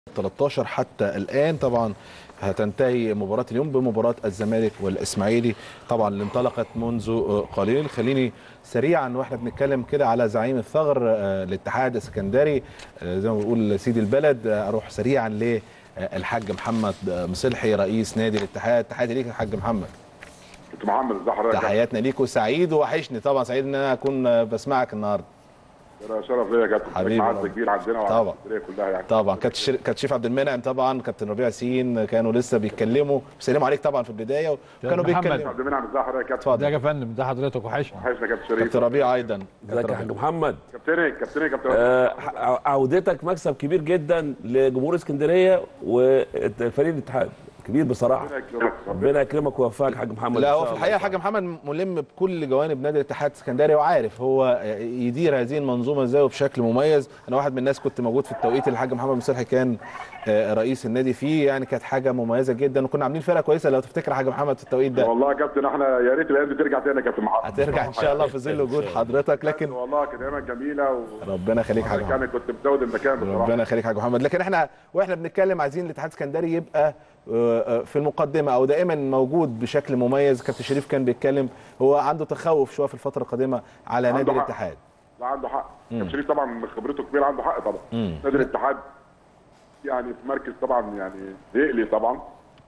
13 حتى الآن طبعا هتنتهي مباراة اليوم بمباراة الزمالك والإسماعيلي طبعا اللي انطلقت منذ قليل خليني سريعا واحنا بنتكلم كده على زعيم الثغر آه، الاتحاد السكندري آه، زي ما بنقول سيدي البلد آه، اروح سريعا للحاج محمد مصلحي رئيس نادي الاتحاد تحياتي ليك يا حاج محمد كنت محمد ازي حضرتك تحياتنا ليك وسعيد وحشني طبعا سعيد ان انا اكون بسمعك النهارده ده شرف ليا يا كابتن حبيبي معز والله. كبير عندنا طبعا. وعلى الاسكندريه كلها يعني طبعا كابتن شر- كابتن شريف عبد المنعم طبعا كابتن ربيع ياسين كانوا لسه بيتكلموا بيسلموا عليك طبعا في البدايه وكانوا محمد. بيتكلموا عبد المنعم ازي حضرتك يا كابتن اتفضل ازيك يا فندم ده حضرتك وحشني وحشنا يا كابتن شريف كابتن ربيع ايضا ازيك يا حاج محمد كابتن كابتن كابتن آه، ع- عودتك مكسب كبير جدا لجمهور اسكندريه وفريق الاتحاد كبير بصراحه ربنا يكرمك. ربنا يكرمك ويوفقك يا حاج محمد لا إن هو شاء في الله. الحقيقه الحاج محمد ملم بكل جوانب نادي الاتحاد السكندري وعارف هو يدير هذه المنظومه ازاي وبشكل مميز انا واحد من الناس كنت موجود في التوقيت اللي الحاج محمد مصلحي كان آه، رئيس النادي فيه يعني كانت حاجه مميزه جدا وكنا عاملين فرقه كويسه لو تفتكر يا حاج محمد في التوقيت ده والله يا كابتن احنا يا ريت الايام دي ترجع تاني يا كابتن محمد هترجع ان شاء الله في ظل وجود حضرتك لكن والله كانت ايام جميله ربنا يخليك يا حاج محمد وكان كنت مزود المكان بصراحه ربنا يخليك يا حاج محمد لكن احنا واحنا بنتكلم عايزين الاتحاد السكندري يبقى آه، آه، في المقدمه او دائما موجود بشكل مميز كابتن شريف كان بيتكلم هو عنده تخوف شويه في الفتره القادمه على عنده نادي حق. الاتحاد لا عنده حق كابتن شريف طبعا من خبرته كبيره عنده حق طبعا مم. نادي الاتحاد يعني في مركز طبعا يعني يقلي طبعا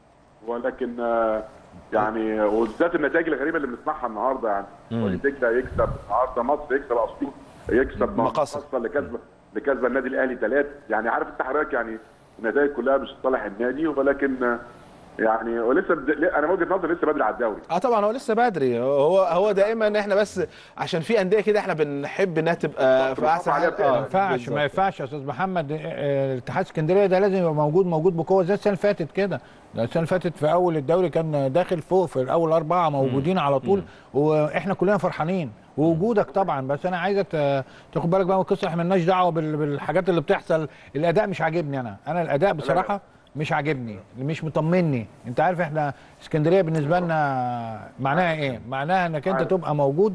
ولكن آه، يعني وبالذات النتائج الغريبه اللي بنسمعها النهارده يعني وادي دجله يكسب النهارده مصر يكسب اسيوط يكسب مقاصة. مقاصة اللي كسب اللي كسب النادي الاهلي ثلاث يعني عارف انت حضرتك يعني النتائج كلها مش في صالح النادي ولكن آه، يعني ولسه بد... انا من وجهه نظري لسه بدري على الدوري اه طبعا هو لسه بدري هو هو دائما احنا بس عشان في انديه كده احنا بنحب انها تبقى في احسن عليها حال ما ينفعش ما ينفعش يا استاذ محمد آه، الاتحاد اسكندريه ده لازم يبقى موجود موجود بقوه زي السنه اللي فاتت كده ده السنه اللي فاتت في اول الدوري كان داخل فوق في الاول اربعه موجودين على طول واحنا كلنا فرحانين ووجودك طبعا بس انا عايزك ت- تاخد بالك بقى من القصه احنا مالناش دعوه بال- بالحاجات اللي بتحصل الاداء مش عاجبني انا انا الاداء بصراحه مش عاجبني مش مطمني انت عارف احنا اسكندريه بالنسبه لنا معناها ايه معناها انك انت عارف. تبقى موجود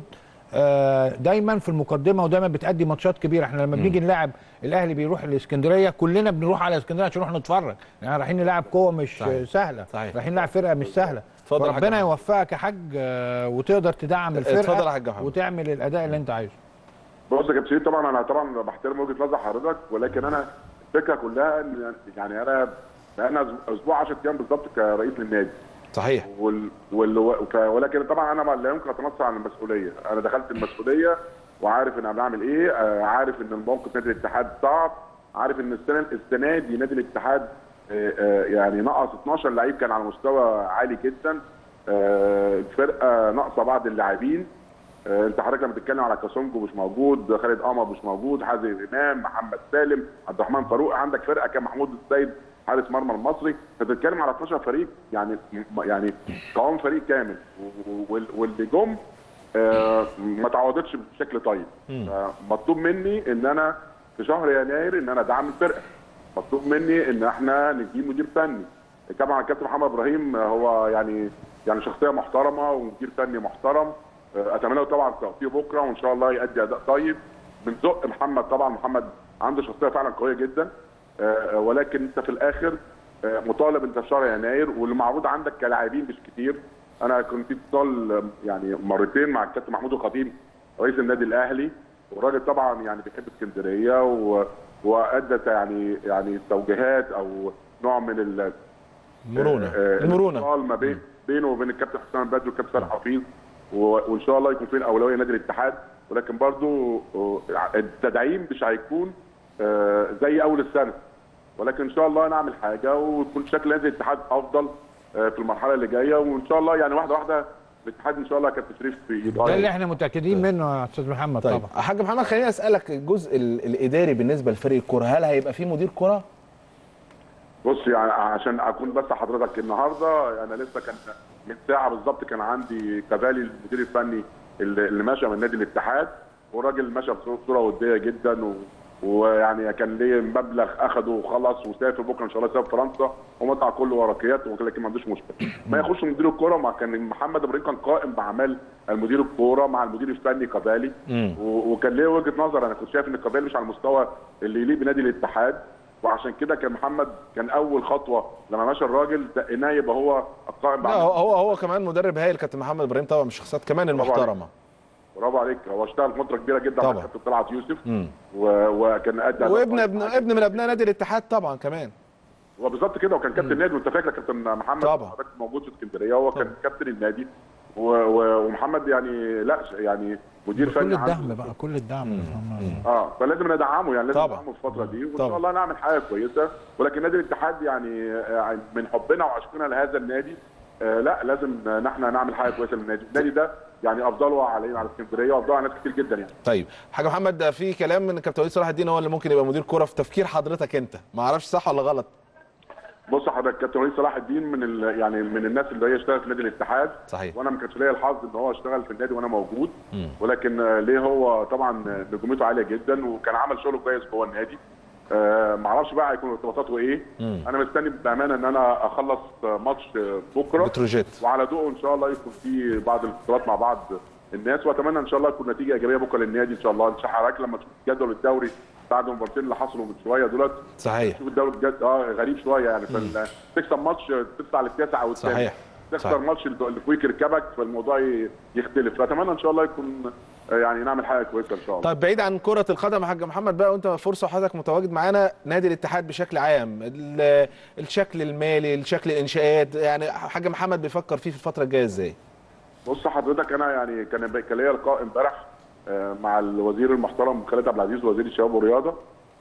آه، دايما في المقدمه ودايما بتأدي ماتشات كبيره احنا لما بنيجي نلعب الاهلي بيروح الاسكندريه كلنا بنروح على اسكندريه عشان نروح نتفرج يعني رايحين نلعب قوه مش صحيح. سهله صحيح. رايحين نلعب فرقه مش سهله اتفضل يا حاج ربنا محمد. يوفقك يا حاج آه، وتقدر تدعم الفرقه اتفضل يا حاج محمد. وتعمل الاداء اللي انت عايزه بص يا كابتن شريف طبعا انا طبعا بحترم وجهه نظر حضرتك ولكن انا الفكره كلها ان يعني انا بقالنا اسبوع 10 ايام بالظبط كرئيس للنادي صحيح وال... وال... وك- ولكن طبعا انا ما- لا يمكن اتنصل عن المسؤوليه انا دخلت المسؤوليه وعارف ان انا بعمل ايه آه، عارف ان الموقف نادي الاتحاد صعب عارف ان السنه السنه دي نادي الاتحاد آه، آه، يعني نقص 12 لعيب كان على مستوى عالي جدا آه، الفرقه ناقصه بعض اللاعبين آه، انت حضرتك لما بتتكلم على كاسونجو مش موجود خالد قمر مش موجود حازم امام محمد سالم عبد الرحمن فاروق عندك فرقه كان محمود السيد حارس مرمى المصري انت بتتكلم على 12 فريق يعني يعني قوام فريق كامل و- وال- واللي جم آه، ما تعوضتش بشكل طيب آه، مطلوب مني ان انا في شهر يناير ان انا ادعم الفرقه مطلوب مني ان احنا نجيب مدير فني طبعا الكابتن محمد ابراهيم آه، هو يعني يعني شخصيه محترمه ومدير فني محترم آه، اتمنى له طبعا التوفيق بكره وان شاء الله يؤدي اداء طيب بنزق محمد طبعا محمد عنده شخصيه فعلا قويه جدا آه، ولكن انت في الاخر آه، مطالب انت في شهر يناير واللي معروض عندك كلاعبين مش كتير انا كنت في اتصال آه، يعني مرتين مع الكابتن محمود الخطيب رئيس النادي الاهلي والراجل طبعا يعني بيحب اسكندريه و... وادى يعني يعني توجيهات او نوع من ال المرونه آه، المرونه الاتصال ما بين بينه وبين الكابتن حسام البدري والكابتن صالح حفيظ و- وان شاء الله يكون في اولويه نادي الاتحاد ولكن برضو آه، التدعيم مش هيكون آه، زي اول السنه ولكن ان شاء الله نعمل حاجه ويكون شكل نادي الاتحاد افضل آه، في المرحله اللي جايه وان شاء الله يعني واحده واحده الاتحاد ان شاء الله كابتن شريف ده اللي يتغير احنا متاكدين منه يا استاذ محمد طيب طبعا حاج محمد خليني اسالك الجزء ال- الاداري بالنسبه لفريق الكوره هل هيبقى فيه مدير كره بص يعني عشان اكون بس حضرتك النهارده انا لسه كان من ساعه بالظبط كان عندي كفالي المدير الفني اللي اللي ماشي من نادي الاتحاد والراجل ماشي بصوره وديه جدا و... ويعني كان ليه مبلغ اخده وخلص وسافر بكره ان شاء الله يسافر فرنسا ومضى كله ورقيات ولكن ما عندوش مشكله ما يخش مدير الكوره ما كان محمد ابراهيم كان قائم باعمال المدير الكوره مع المدير الفني كفالي مم. و- وكان ليه وجهه نظر انا كنت شايف ان كفالي مش على المستوى اللي يليق بنادي الاتحاد وعشان كده كان محمد كان اول خطوه لما مشى الراجل دقناه يبقى هو القائم لا بعد هو هو هو كمان مدرب هايل كابتن محمد ابراهيم طبعا من الشخصيات كمان برافو المحترمه برافو عليك هو اشتغل فتره كبيره جدا طبعا. مع كابتن طلعت يوسف مم. و- وكان ادى أداء وابن كويس ابن معاه. ابن من ابناء نادي الاتحاد طبعا كمان هو بالظبط كده وكان كابتن نادي وانت فاكر كابتن محمد طبعا. حضرتك موجود في اسكندريه هو كان كابتن النادي و- و- ومحمد يعني لا يعني مدير كل فني الدعم عنده- بقى كل الدعم يا محمد. اه فلازم ندعمه يعني لازم طبعا. ندعمه في الفتره دي وان طبعا. شاء الله نعمل حاجه كويسه ولكن نادي الاتحاد يعني آه، من حبنا وعشقنا لهذا النادي آه، لا لازم نحن نعمل حاجه كويسه للنادي النادي ده يعني افضله علينا على اسكندريه وافضله على ناس كتير جدا يعني طيب حاجه محمد في كلام من كابتن وليد صلاح الدين هو اللي ممكن يبقى مدير كوره في تفكير حضرتك انت ما اعرفش صح ولا غلط بص حضرتك كابتن وليد صلاح الدين من ال... يعني من الناس اللي هي اشتغلت في نادي الاتحاد صحيح. وانا ما كانش ليا الحظ ان هو اشتغل في النادي وانا موجود مم. ولكن آه، ليه هو طبعا نجوميته عاليه جدا وكان عمل شغل كويس جوه النادي آه ما اعرفش بقى هيكون ارتباطاته ايه مم. انا مستني بامانه ان انا اخلص آه، ماتش آه، بكره بتروجيت وعلى ضوءه ان شاء الله يكون في بعض الاتصالات مع بعض الناس واتمنى ان شاء الله تكون نتيجه ايجابيه بكره للنادي ان شاء الله ان شاء الله حضرتك لما تشوف جدول الدوري بعد المباراتين اللي حصلوا من شويه دولت صحيح شوف الدوري بجد اه غريب شويه يعني فال- تكسب ماتش تطلع للتاسع او الثامن صحيح. تخسر صحيح. ماتش اللي فوق يركبك فالموضوع ي- يختلف فاتمنى ان شاء الله يكون آه، يعني نعمل حاجه كويسه ان شاء الله طيب بعيد عن كرة القدم يا حاج محمد بقى وانت فرصة وحضرتك متواجد معانا نادي الاتحاد بشكل عام ال- الشكل المالي الشكل الانشاءات يعني حاج محمد بيفكر فيه في الفترة الجاية ازاي؟ بص حضرتك انا يعني كان كان ليا لقاء امبارح آه، مع الوزير المحترم خالد عبد العزيز وزير الشباب والرياضه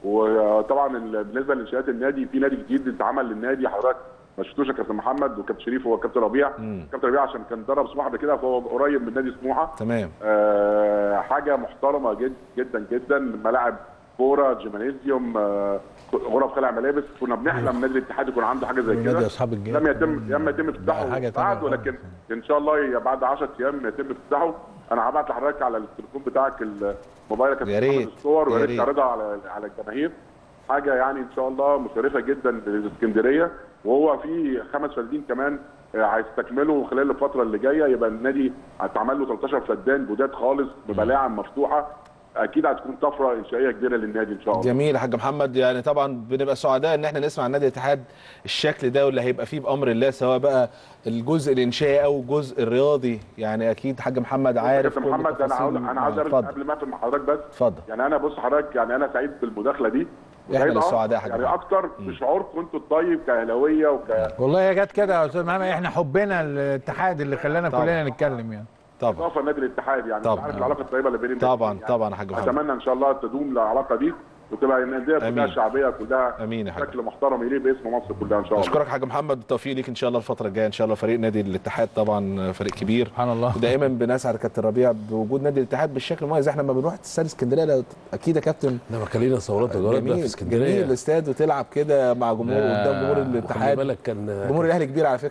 وطبعا ال- بالنسبه لانشاءات النادي في نادي جديد اتعمل للنادي حضرتك ما شفتوش يا كابتن محمد وكابتن شريف هو كابتن ربيع مم. كابتن ربيع عشان كان درب سموحه قبل كده فهو قريب من نادي سموحه تمام آه، حاجه محترمه جد جدا جدا ملاعب كوره جيمانيزيوم آه، غرف خلع ملابس كنا بنحلم نادي الاتحاد يكون عنده حاجه زي ونادي كده أصحاب الجيش. لم يتم لم يتم افتتاحه حاجة بعد تانية ولكن ان شاء الله ي- بعد 10 ايام يتم افتتاحه انا هبعت لحضرتك على التليفون بتاعك الموبايل يا يا كابتن ريت. محمد الصور يا ويا ريت ريت. تعرضها على على الجماهير حاجه يعني ان شاء الله مشرفه جدا للاسكندريه وهو في خمس فردين كمان آه، هيستكملوا خلال الفتره اللي جايه يبقى النادي هيتعمل له 13 فدان جداد خالص بملاعب مفتوحه اكيد هتكون طفره انشائيه كبيره للنادي ان شاء الله جميل يا حاج محمد يعني طبعا بنبقى سعداء ان احنا نسمع عن نادي الاتحاد الشكل ده واللي هيبقى فيه بامر الله سواء بقى الجزء الانشائي او الجزء الرياضي يعني اكيد حاج محمد عارف كابتن كل محمد انا عاوز التفاصيل. انا عاوز آه، أقابل- اتفضل قبل ما اقفل مع حضرتك بس اتفضل يعني انا بص حضرتك يعني انا سعيد بالمداخله دي إحنا وسعيد اللي أه- سعداء يا حاج يعني محمد. اكتر في شعوركم انتوا الطيب كاهلاويه وك والله هي جت كده يا استاذ محمد احنا حبنا الاتحاد اللي خلانا طبعا. كلنا نتكلم يعني طبعا اضافه لنادي الاتحاد يعني طبعا. طبعا. عارف العلاقه الطيبه اللي بين طبعا الناديين طبعا يا حاج محمد اتمنى ان شاء الله تدوم العلاقه دي وتبقى الانديه كلها أمين. شعبيه كلها امين يا حاج بشكل محترم يليق باسم مصر كلها ان شاء الله اشكرك يا حاج محمد بالتوفيق ليك ان شاء الله الفتره الجايه ان شاء الله فريق نادي الاتحاد طبعا فريق كبير سبحان الله دائما بنسعد كابتن ربيع بوجود نادي الاتحاد بالشكل المميز احنا لما بنروح استاد اسكندريه لو- اكيد يا كابتن لما كان لينا صورات وجولات بقى في جميل اسكندريه جميل الاستاد وتلعب كده مع جمهور لا، قدام جمهور خلي الاتحاد بالك كان جمهور الاهلي كبير على فكره